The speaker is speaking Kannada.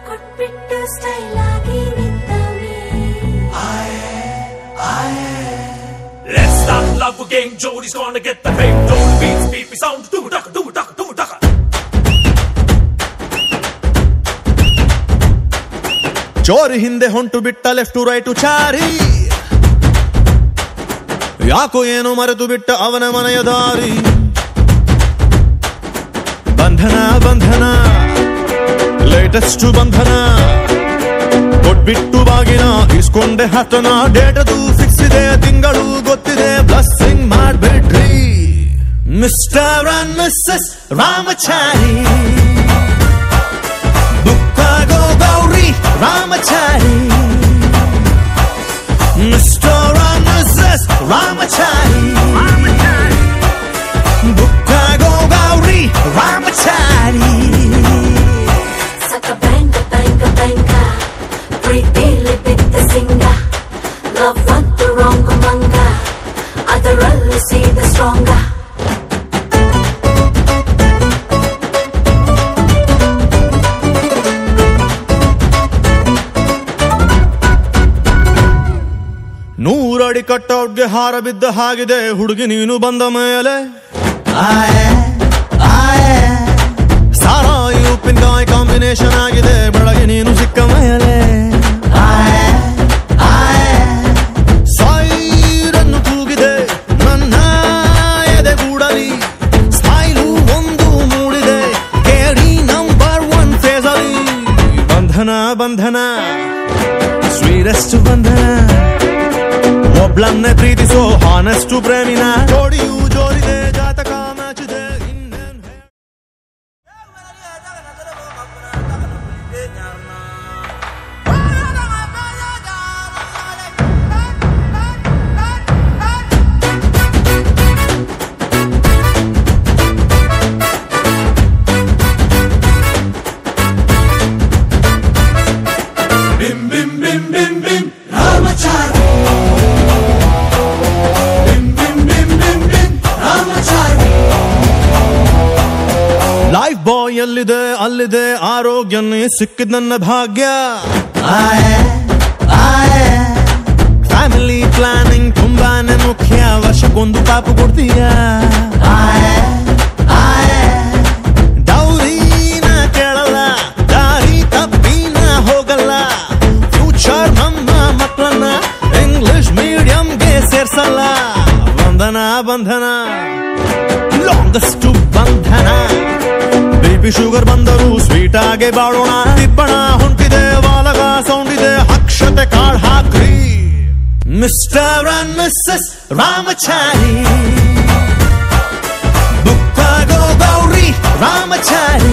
ಕೊಟ್ಬಿಟ್ಟು ಸ್ಟೈಲ್ ಆಗಿ ನಿಂತವೇ Let's start love game. Jody's gonna get the fame. Don't beats, beat me sound. Do duck, do duck, do duck. ಚೋರಿ ಹಿಂದೆ ಹೊಂಟು ಬಿಟ್ಟ ಲೆಫ್ಟ್ ರೈಟು ಚಾರಿ ಯಾಕೋ ಏನು ಮರೆತು ಬಿಟ್ಟ ಅವನ ಮನೆಯ ದಾರಿ ಬಂಧನ ಬಂಧನ ಲೇಟೆಸ್ಟ್ ಬಂಧನ ಕೊಟ್ಬಿಟ್ಟು ಬಾಗಿನ ಇಸ್ಕೊಂಡೆ ಹತ್ತನ ಡೇಟದು ಫಿಕ್ಸ್ ಇದೆ ತಿಂಗಳು ಗೊತ್ತಿದೆ ಬ್ಲಸ್ಸಿಂಗ್ ಮಾಡ್ಬಿಡ್ರಿ ಮಿಸ್ಟರ್ ಅಂಡ್ ಮಿಸ್ಸಸ್ ರಾಮಚಾರಿ ಬುಕ್ಕಾಗೋ Gauri Ramachari mister and missus Ramachari ಬುಕ್ಕಾಗೋ ಗೌರಿ ರಾಮಚಾರಿ ಸಕ ಬ್ಯಾಂಗ ಬ್ಯಾಂಗ ಬ್ಯಾಂಗ ಪ್ರೀತಿಲಿ ಬಿದ್ದ ಸಿಂಗ ಲವ್ ಅಂತೂ ರಾಂಗ್ ಮಂಗ ಅದರಲ್ಲಿ ಸೀದ ಸ್ಟ್ರಾಂಗ ನೂರಡಿ ಕಟ್ಟೌಟ್ಗೆ ಹಾರ ಬಿದ್ದ ಹಾಗಿದೆ ಹುಡುಗಿ ನೀನು ಬಂದ ಮೇಲೆ ಸಾರಾಯಿ ಉಪ್ಪಿನಕಾಯಿ ಕಾಂಬಿನೇಷನ್ ಆಗಿದೆ ಬೆಳಗ್ಗೆ ನೀನು ಸಿಕ್ಕ ಮೇಲೆ ಸೈರನ್ನು ಕೂಗಿದೆ ನನ್ನ ಎದೆಗೂಡಲಿ ಸ್ಮೈಲು ಒಂದು ಮೂಡಿದೆ ಕೇಳಿ ನಂಬರ್ ಒನ್ ಫೇಸಲಿ ಬಂಧನ ಬಂಧನ ಸ್ವೀರೆಸ್ಟ್ ಬಂಧನ ಒಬ್ಳನ್ನೇ ಪ್ರೀತಿಸೋ ಹಾನೆಸ್ಟು ಪ್ರೇಮಿನ ಜೋಡಿಯು ಜೋರಿದೆ ಜಾತಕ ಮ್ಯಾಚ್ ಇದೆ ಇನ್ನೇನ್ ಹೇಳ- Bim, bim, bim, bim, bim. Ramachari. Bim, bim, bim, bim, bim. Ramachari. Lifebuoy ಎಲ್ಲಿದೆ ಅಲ್ಲಿದೆ ಆರೋಗ್ಯನೇ ಸಿಕ್ಕಿದ ನನ್ನ ಭಾಗ್ಯ ಫ್ಯಾಮಿಲಿ ಪ್ಲಾನಿಂಗ್ ತುಂಬಾನೇ ಮುಖ್ಯ ವರ್ಷಕ್ಕೊಂದು ಪಾಪು ಕೊಡ್ತೀಯ ಡೌರಿನ ಕೇಳಲ್ಲ ದಾರಿ ತಪ್ಪಿನ ಹೋಗಲ್ಲ ಫ್ಯೂಚರ್ ನಮ್ಮ ಮಕ್ಕಳನ್ನ ಇಂಗ್ಲಿಷ್ ಮೀಡಿಯಂಗೆ ಸೇರ್ಸಲ್ಲ ಬಂಧನ ಬಂಧನ ಲಾಂಗೆಸ್ಟ್ ಬಂಧನ ಬಿಪಿ ಶುಗರ್ ಬಂದರೂ ಸ್ವೀಟ್ ಆಗಿ ಬಾಳೋಣ ತಿಪ್ಪಣ ಹೊಂಟಿದೆ ವಾಲಗ ಸೌಂಡ್ ಇದೆ ಅಕ್ಷತೆ ಕಾಳ್ ಹಾಕ್ರಿ ಮಿಸ್ಟರ್ ಅಂಡ್ ಮಿಸ್ಸಸ್ ರಾಮಚಾರಿ ಬುಕ್ಕಾಗೋ ಗೌರಿ ರಾಮಚಾರಿ